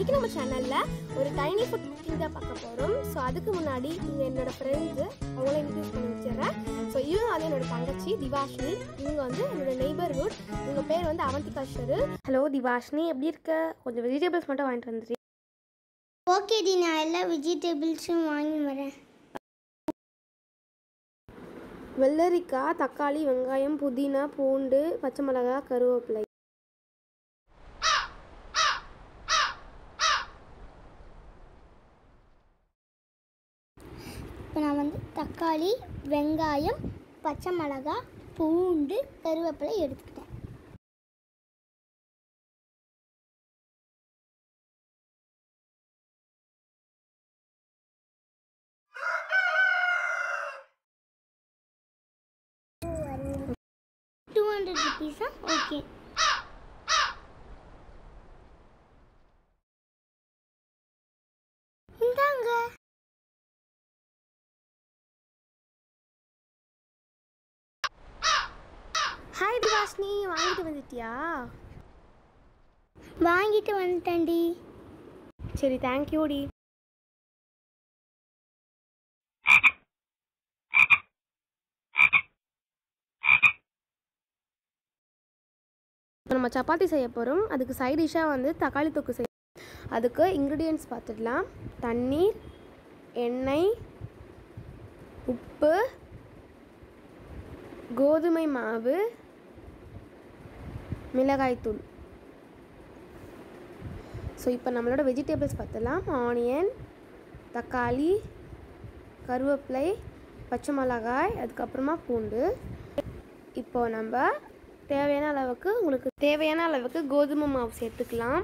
இன்னைக்கு நம்ம சேனலில் ஒரு டைனி ஃபுட் குக்கிங் தான் பார்க்க போகிறோம் ஸோ அதுக்கு முன்னாடி இவங்க என்னோட ஃப்ரெண்ட்ஸு அவங்கள இன்ட்ரடியூஸ் பண்ணி வச்சிடுறேன் ஸோ இவங்க வந்து என்னோட தங்கச்சி திவாஷினி இவங்க வந்து என்னோட நெய்பர்ஹுட் இவங்க பேர் வந்து அவந்திகா ஷரு ஹலோ திவாஷினி எப்படி இருக்க கொஞ்சம் வெஜிடபிள்ஸ் மட்டும் வாங்கிட்டு வந்துரு ஓகே டி நான் எல்லா வெஜிடபிள்ஸும் வாங்கி வரேன் வெள்ளரிக்காய் தக்காளி வெங்காயம் புதினா பூண்டு பச்சை மிளகாய் கருவேப்பிலை இப்போ நான் வந்து தக்காளி வெங்காயம் பச்சை மிளகாய் பூண்டு கருவேப்பிலை எடுத்துக்கிட்டேன் டூ ஹண்ட்ரட் ருபீஸா ஓகே இந்தாங்க ஹாய் திவாஷினி வாங்கிட்டு வந்துட்டியா வாங்கிட்டு வந்துட்டேன்டி சரி தேங்க்யூடி இப்போ நம்ம சப்பாத்தி செய்ய போகிறோம் அதுக்கு சைட் டிஷ்ஷாக வந்து தக்காளி தொக்கு செய்ய அதுக்கு இன்க்ரீடியன்ட்ஸ் பார்த்துடலாம் தண்ணீர் எண்ணெய் உப்பு கோதுமை மாவு மிளகாய்த்தூள் ஸோ இப்போ நம்மளோட வெஜிடபிள்ஸ் பார்த்தலாம் ஆனியன் தக்காளி கருவேப்பிலை பச்சை மிளகாய் அதுக்கப்புறமா பூண்டு இப்போ நம்ம தேவையான அளவுக்கு உங்களுக்கு தேவையான அளவுக்கு கோதுமை மாவு சேர்த்துக்கலாம்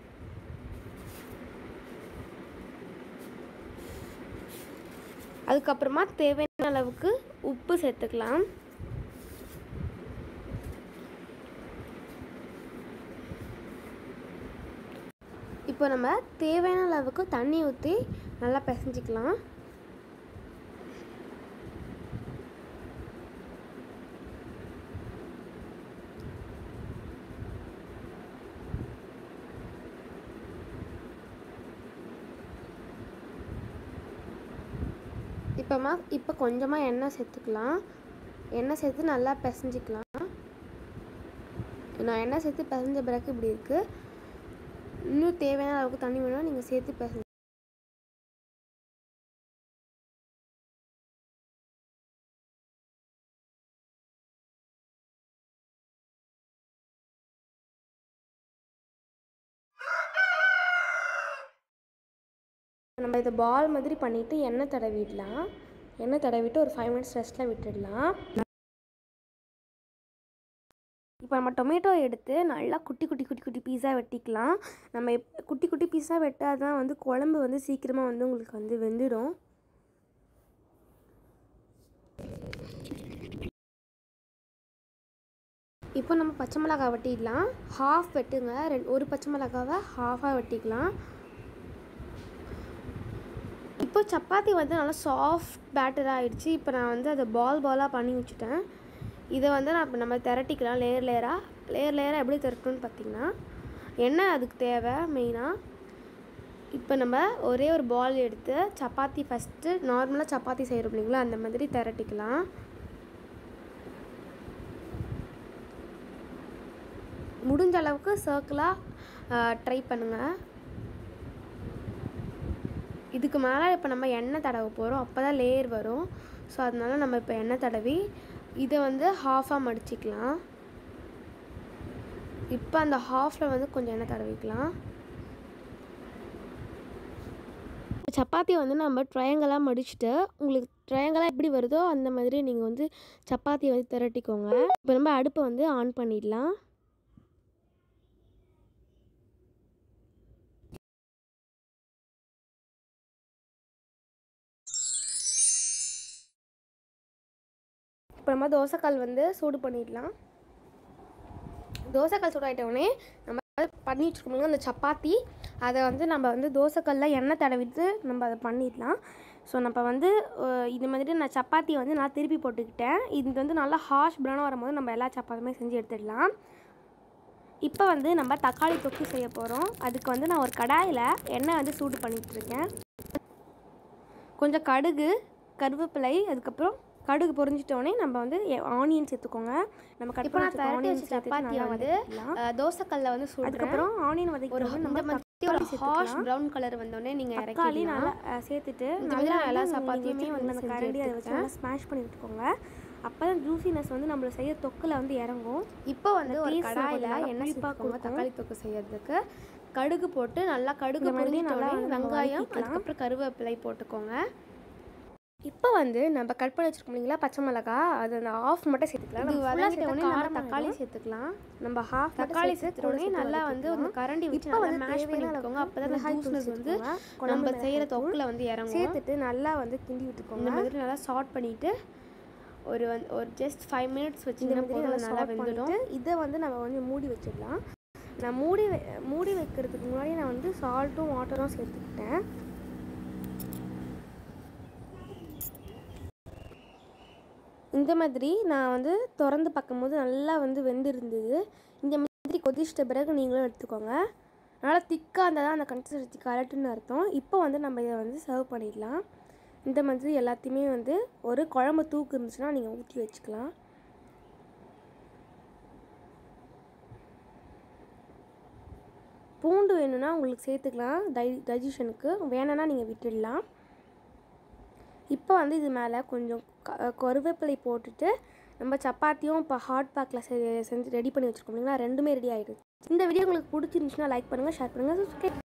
அதுக்கப்புறமா தேவையான அளவுக்கு உப்பு சேர்த்துக்கலாம் இப்போ நம்ம தேவையான அளவுக்கு தண்ணி ஊற்றி நல்லா பிசைஞ்சிக்கலாம் இப்போமா இப்போ கொஞ்சமாக எண்ணெய் சேர்த்துக்கலாம் எண்ணெய் சேர்த்து நல்லா பிசைஞ்சிக்கலாம் நான் எண்ணெய் சேர்த்து பிசைஞ்ச பிறகு இப்படி இருக்குது இன்னும் தேவையான அளவுக்கு தண்ணி வேணும்னா நீங்கள் சேர்த்து பிசைஞ்சு நம்ம இதை பால் மாதிரி பண்ணிவிட்டு எண்ணெய் தடவிடலாம் எண்ணெய் தடவிட்டு ஒரு ஃபைவ் மினிட்ஸ் ரெஸ்ட்டில் விட்டுடலாம் இப்போ நம்ம டொமேட்டோ எடுத்து நல்லா குட்டி குட்டி குட்டி குட்டி பீஸாக வெட்டிக்கலாம் நம்ம எப் குட்டி குட்டி பீஸாக வெட்டால் தான் வந்து குழம்பு வந்து சீக்கிரமாக வந்து உங்களுக்கு வந்து வெந்துடும் இப்போ நம்ம பச்சை மிளகாய் வெட்டிடலாம் ஹாஃப் வெட்டுங்க ரெண்டு ஒரு பச்சை மிளகாவை ஹாஃபாக வெட்டிக்கலாம் இப்போ சப்பாத்தி வந்து நல்லா சாஃப்ட் பேட்டர் ஆகிடுச்சு இப்போ நான் வந்து அதை பால் பாலாக பண்ணி வச்சுட்டேன் இதை வந்து நான் இப்போ நம்ம திரட்டிக்கலாம் லேயர் லேயராக லேயர் லேயராக எப்படி திரட்டணும்னு பார்த்தீங்கன்னா எண்ணெய் அதுக்கு தேவை மெயினாக இப்போ நம்ம ஒரே ஒரு பால் எடுத்து சப்பாத்தி ஃபஸ்ட்டு நார்மலாக சப்பாத்தி செய்கிறோம் இல்லைங்களா அந்த மாதிரி திரட்டிக்கலாம் முடிஞ்ச அளவுக்கு சர்க்கிளாக ட்ரை பண்ணுங்கள் இதுக்கு மேலே இப்போ நம்ம எண்ணெய் தடவ போகிறோம் அப்போ தான் லேயர் வரும் ஸோ அதனால நம்ம இப்போ எண்ணெய் தடவி இதை வந்து ஹாஃபாக மடிச்சிக்கலாம் இப்போ அந்த ஹாஃபில் வந்து கொஞ்சம் எண்ணெய் தடவிக்கலாம் சப்பாத்தி வந்து நம்ம ட்ரையாங்கலாக மடிச்சுட்டு உங்களுக்கு ட்ரையாங்கலாக எப்படி வருதோ அந்த மாதிரி நீங்கள் வந்து சப்பாத்தி வந்து திரட்டிக்கோங்க இப்போ நம்ம அடுப்பை வந்து ஆன் பண்ணிடலாம் இப்போ நம்ம தோசைக்கல் வந்து சூடு பண்ணிடலாம் தோசைக்கல் சூடாயிட்டவுடனே நம்ம பண்ணி வச்சுருக்கோம் அந்த சப்பாத்தி அதை வந்து நம்ம வந்து தோசைக்கல்ல எண்ணெய் தடவிட்டு நம்ம அதை பண்ணிடலாம் ஸோ நம்ம வந்து அஹ், இது மாதிரி நான் சப்பாத்தி வந்து நான் திருப்பி போட்டுக்கிட்டேன் இது வந்து நல்லா ஹாஷ் ப்ரௌனாக வரும்போது நம்ம எல்லா சப்பாத்தியுமே செஞ்சு எடுத்துடலாம் இப்போ வந்து நம்ம தக்காளி தொக்கு செய்ய போகிறோம் அதுக்கு வந்து நான் ஒரு கடாயில் எண்ணெய் வந்து சூடு பண்ணிட்டு இருக்கேன் கொஞ்சம் கடுகு கருவேப்பிலை அதுக்கப்புறம் கடுகு பொரிஞ்சிட்டோடனே நம்ம வந்து ஆனியன் சேர்த்துக்கோங்க நம்ம கட் இப்போ நான் பண்ணி திரட்டி வச்ச சப்பாத்தியை வந்து தோசைக்கல்ல வந்து சுடுறேன் அதுக்கப்புறம் ஆனியன் ஒரு வதக்கிட்டு இந்த நம்ம மாதிரி ஒரு தக்காளி ஹாஷ் சேர்த்துக்கலாம் ப்ரௌன் கலர் வந்தோடனே நீங்கள் தக்காளி இறக்கிடலாம் நல்லா அஹ், சேர்த்துட்டு இந்த நல்லா மாதிரி எல்லா வந்து சப்பாத்தியுமே நீங்க வந்து அந்த செஞ்சு கரண்டி அதை வச்சு எடுத்துக்கிட்டேன். நல்லா ஸ்மாஷ் பண்ணி விட்டுக்கோங்க அப்போ தான் ஜூசினஸ் வந்து நம்மள செய்ய தொக்கில் வந்து இறங்கும் இப்போ வந்து ஒரு taste கடாயில் கொஞ்சம் நல்லா எண்ணெய் புளிப்பா சேர்த்துக்கோங்க கொடுக்கும். தக்காளி தொக்கு செய்யறதுக்கு கடுகு போட்டு நல்லா கடுகு இந்த மாதிரி பொரிஞ்சிட்டோடனே நல்லா நம்ம வெங்காயம் வதக்கிக்கலாம். அதுக்கப்புறம் கருவேப்பிலை போட்டுக்கோங்க இப்போ வந்து நம்ம கட் பண்ணி வச்சிருக்கோம் இல்லைங்களா பச்சை மிளகா அது அந்த ஆஃப் மட்டும் சேர்த்துக்கலாம் இது நம்ம full-ஆ வதங்கிட்ட சேர்த்தா உடனே நம்ம காரமா தக்காளி இருக்கும். சேர்த்துக்கலாம் நம்ம ஹாஃப் தக்காளி சேர்த்த உடனே நல்லா வந்து அந்த கரண்டி வச்சு இப்போ நல்லா வந்து மேஷ் பண்ணி தேவையான விட்டுக்கோங்க அளவுக்கு அப்போ தான் அந்த மிளகாய் தூள் ஜூஸ்னஸ் வந்து சேர்த்துக்கோங்க. நம்ம குழம்பு செய்கிற மிளகாய் தூள் தொக்கில் வந்து இறங்கும் சேர்த்துட்டு நல்லா வந்து கிண்டி இந்த விட்டுக்கோங்க மாதிரி நல்லா சார்ட் பண்ணிட்டு ஒரு வந்து ஒரு ஜஸ்ட் ஃபைவ் மினிட்ஸ் இந்த வச்சிங்கன்னா மாதிரி போதும் நல்லா நல்லா salt வெந்துடும் பண்ணிட்டு இதை வந்து நம்ம வந்து மூடி வச்சிடலாம் நான் மூடி வை- மூடி வைக்கிறதுக்கு முன்னாடி நான் வந்து சால்ட்டும் வாட்டரும் சேர்த்துக்கிட்டேன் இந்த மாதிரி நான் வந்து திறந்து பார்க்கும்போது நல்லா வந்து வெந்திருந்தது இந்த மாதிரி கொதிச்சிட்ட பிறகு நீங்களும் எடுத்துக்கோங்க நல்லா திக்காக இருந்தால் தான் அந்த கன்சிஸ்டன்சி கரெக்டுன்னு அர்த்தம் இப்போ வந்து நம்ம இதை வந்து சர்வ் பண்ணிடலாம் இந்த மாதிரி எல்லாத்தையுமே வந்து ஒரு குழம்பு தூக்கு இருந்துச்சுன்னா நீங்கள் ஊற்றி வச்சுக்கலாம் பூண்டு வேணும்னா உங்களுக்கு சேர்த்துக்கலாம் டை டைஜஷனுக்கு வேணும்னா நீங்கள் விட்டுடலாம் இப்போ வந்து இது மேலே கொஞ்சம் க- கருவேப்பிலை போட்டுட்டு நம்ம சப்பாத்தியும் இப்போ ஹாட் பேக்கில் செஞ்சு ரெடி பண்ணி வச்சுருக்கோம் இல்லைங்களா ரெண்டுமே ரெடி ஆகிடுது இந்த வீடியோ உங்களுக்கு பிடிச்சிருந்துச்சுன்னா லைக் பண்ணுங்கள் ஷேர் பண்ணுங்கள் சப்ஸ்கிரைப்